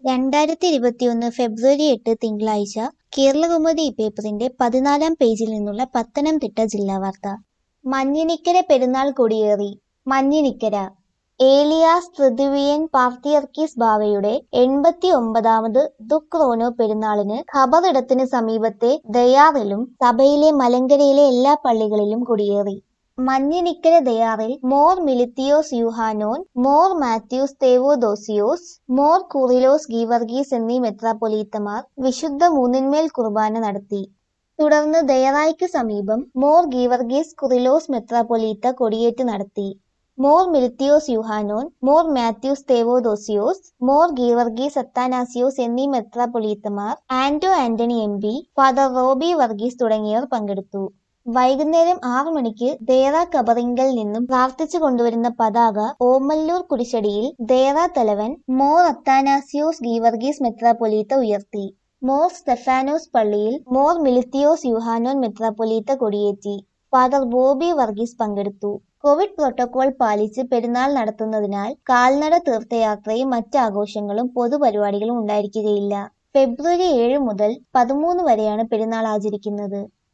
രണ്ടായിരത്തി ഇരുപത്തിയൊന്ന് ഫെബ്രുവരി എട്ട് തിങ്കളാഴ്ച കേരളകൗമുദി പേപ്പറിന്റെ പതിനാലാം പേജിൽ നിന്നുള്ള പത്തനംതിട്ട ജില്ലാ വാർത്ത മഞ്ഞിനിക്കര പെരുന്നാൾ കൊടിയേറി മഞ്ഞിനിക്കര ഏലിയാസ് തൃതീയൻ പാർത്തിയർക്കീസ് ബാവയുടെ എൺപത്തി ഒമ്പതാമത് ദുഃഖ്റോനോ പെരുന്നാളിന് ഖബറിടത്തിന് സമീപത്തെ ദയാറിലും സഭയിലെ മലങ്കരയിലെ എല്ലാ പള്ളികളിലും കൊടിയേറി മഞ്ഞിനിക്കര ദയാറിൽ മോർ മിലിത്തിയോസ് യൂഹാനോൻ മോർ മാത്യൂസ് തേവോദോസിയോസ് മോർ കുറിലോസ് ഗീവർഗീസ് എന്നീ മെത്രാപ്പൊലീത്തമാർ വിശുദ്ധ മൂന്നിന്മേൽ കുർബാന നടത്തി തുടർന്ന് ദയറായ്ക്ക് സമീപം മോർ ഗീവർഗീസ് കുറിലോസ് മെത്രാപ്പൊലീത്ത കൊടിയേറ്റ് നടത്തി മോർ മിലിത്തിയോസ് യുഹാനോൻ മോർ മാത്യൂസ് തേവോദോസിയോസ് മോർ ഗീവർഗീസ് അത്താനാസിയോസ് എന്നീ മെത്രാപ്പൊലീത്തമാർ Anto Antony M P father Roby Varghese തുടങ്ങിയവർ പങ്കെടുത്തു വൈകുന്നേരം ആറു മണിക്ക് ദേറ കബറിങ്കൽ നിന്നും പ്രാർത്ഥിച്ചു കൊണ്ടുവരുന്ന പതാക ഓമല്ലൂർ കുരിശടിയിൽ ദേറ തലവൻ മോർ അത്താനാസിയോസ് ഗീവർഗീസ് മെത്രാപ്പൊലീത്ത ഉയർത്തി മോർ സ്റ്റെഫാനോസ് പള്ളിയിൽ മോർ മിലിത്തിയോസ് യുഹാനോൻ മെത്രാപ്പൊലീത്ത കൊടിയേറ്റി ഫാദർ ബോബി വർഗീസ് പങ്കെടുത്തു കോവിഡ് പ്രോട്ടോകോൾ പാലിച്ച് പെരുന്നാൾ നടത്തുന്നതിനാൽ കാൽനട തീർത്ഥയാത്രയും മറ്റ് ആഘോഷങ്ങളും പൊതുപരിപാടികളും ഉണ്ടായിരിക്കുകയില്ല ഫെബ്രുവരി ഏഴ് മുതൽ പതിമൂന്ന് വരെയാണ് പെരുന്നാൾ ആചരിക്കുന്നത്